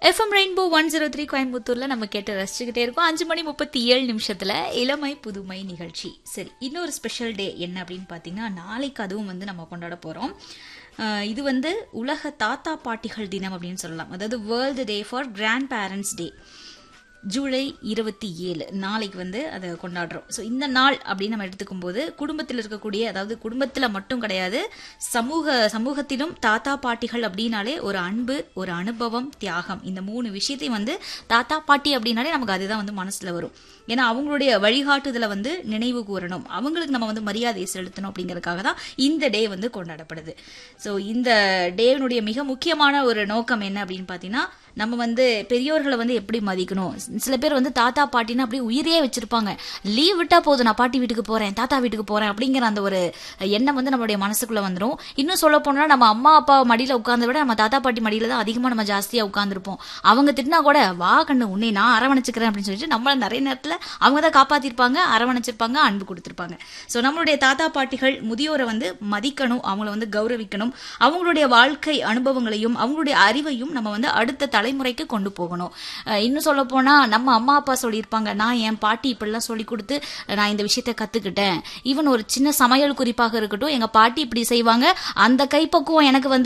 FM rainbow one zero three கோயம்புத்தூர்ல நம்ம கேட்டு ரசிச்சுக்கிட்டே இருக்கோம் அஞ்சு மணி முப்பத்தி ஏழு நிமிஷத்துல இளமை புதுமை நிகழ்ச்சி சரி இன்னொரு ஸ்பெஷல் டே என்ன அப்படின்னு பார்த்தீங்கன்னா நாளைக்கு அதுவும் வந்து நம்ம கொண்டாட போறோம் அஹ் இது வந்து உலக தாத்தா பாட்டிகள் தினம் அப்படின்னு சொல்லலாம் அதாவது world day for grandparents day July இருபத்தி ஏழு நாளைக்கு வந்து அதை கொண்டாடுறோம் ஸோ இந்த நாள் அப்படின்னு நம்ம எடுத்துக்கும் போது குடும்பத்தில் இருக்கக்கூடிய அதாவது குடும்பத்தில் மட்டும் கிடையாது சமூக சமூகத்திலும் தாத்தா பாட்டிகள் அப்படின்னாலே ஒரு அன்பு ஒரு அனுபவம் தியாகம் இந்த மூணு விஷயத்தையும் வந்து தாத்தா பாட்டி அப்படின்னாலே நமக்கு அதுதான் வந்து மனசுல வரும் ஏன்னா அவங்களுடைய வழிகாட்டுதலை வந்து நினைவு கூறணும் அவங்களுக்கு நம்ம வந்து மரியாதையை செலுத்தணும் அப்படிங்கறதுக்காக தான் இந்த டே வந்து கொண்டாடப்படுது ஸோ இந்த டேனுடைய மிக முக்கியமான ஒரு நோக்கம் என்ன அப்படின்னு பார்த்தீங்கன்னா நம்ம வந்து பெரியோர்களை வந்து எப்படி மதிக்கணும் சில பேர் வந்து தாத்தா பாட்டின்னு அப்படியே உயிரையே வச்சிருப்பாங்க லீவ் விட்டா போதும் நான் பாட்டி வீட்டுக்கு போறேன் தாத்தா வீட்டுக்கு போறேன் அப்படிங்கிற அந்த ஒரு எண்ணம் வந்து நம்மளுடைய மனசுக்குள்ள வந்துடும் இன்னும் சொல்ல போனா நம்ம அம்மா அப்பா மடியில உட்கார்ந்த விட நம்ம தாத்தா பாட்டி மடியில தான் அதிகமா நம்ம ஜாஸ்தியா உட்கார்ந்துருப்போம் அவங்க திட்டினா கூட வா கண்ணு உன்னை நான் அரவணைச்சுக்கிறேன் அப்படின்னு சொல்லிட்டு நம்மள நிறைய நேரத்துல அவங்க தான் காப்பாத்திருப்பாங்க அரவணைச்சிருப்பாங்க அன்பு கொடுத்திருப்பாங்க ஸோ நம்மளுடைய தாத்தா பாட்டிகள் முதியோரை வந்து மதிக்கணும் அவங்கள வந்து கௌரவிக்கணும் அவங்களுடைய வாழ்க்கை அனுபவங்களையும் அவங்களுடைய அறிவையும் நம்ம வந்து அடுத்த தலைமுறைக்கு கொண்டு போகணும் அஹ் இன்னும் சொல்ல போனா நம்ம அம்மா அப்பா சொல்லியிருப்பாங்க நான் என் பாட்டி இப்படிலாம் சொல்லி கொடுத்து நான் இந்த விஷயத்த கத்துக்கிட்டேன் ஈவன் ஒரு சின்ன சமையல் குறிப்பாக இருக்கட்டும் எங்க பாட்டி இப்படி செய்வாங்க அந்த கைப்பக்குவம் எனக்கு வந்து